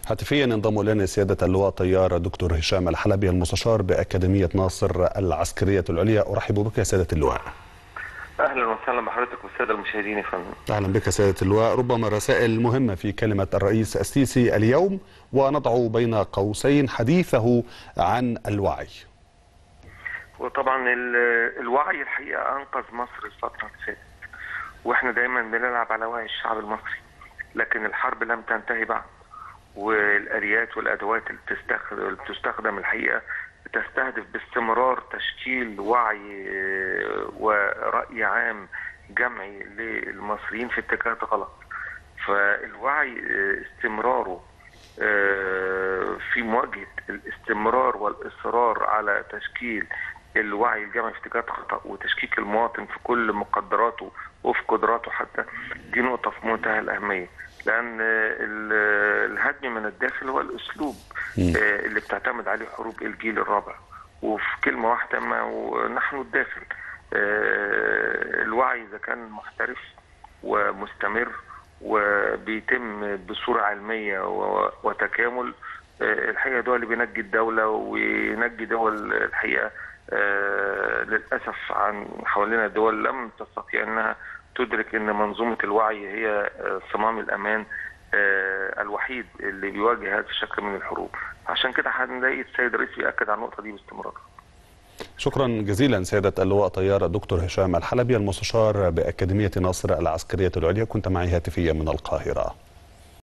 هاتفيا ينضم الينا سياده اللواء طيار دكتور هشام الحلبي المستشار باكاديميه ناصر العسكريه العليا ارحب بك يا سياده اللواء. اهلا وسهلا بحضرتك والساده المشاهدين يا فندم. اهلا بك سياده اللواء، ربما رسائل مهمه في كلمه الرئيس السيسي اليوم ونضع بين قوسين حديثه عن الوعي. وطبعا الوعي الحقيقه انقذ مصر الفتره اللي فاتت. واحنا دايما بنلعب على وعي الشعب المصري. لكن الحرب لم تنتهي بعد. والاليات والادوات اللي بتستخدم اللي بتستخدم الحقيقه بتستهدف باستمرار تشكيل وعي وراي عام جمعي للمصريين في اتجاهات غلط فالوعي استمراره في مواجهه الاستمرار والاصرار على تشكيل الوعي الجمعي في اتجاهات خطا وتشكيك المواطن في كل مقدراته وفي قدراته حتى دي نقطه في منتهى الاهميه لان الهدم من الداخل هو الاسلوب اللي بتعتمد عليه حروب الجيل الرابع وفي كلمه واحده ما نحن الداخل الوعي اذا كان محترف ومستمر وبيتم بصوره علميه وتكامل الحقيقه ده اللي بينجي الدوله وينجي دول الحقيقه للاسف عن حوالينا دول لم تستطيع انها تدرك ان منظومه الوعي هي صمام الامان الوحيد اللي بيواجه هذا الشكل من الحروب عشان كده هنلاقي السيد الرئيس بياكد على النقطه دي باستمرار شكرا جزيلا سيادة اللواء طيار الدكتور هشام الحلبي المستشار بأكاديمية ناصر العسكرية العليا كنت معي هاتفيا من القاهرة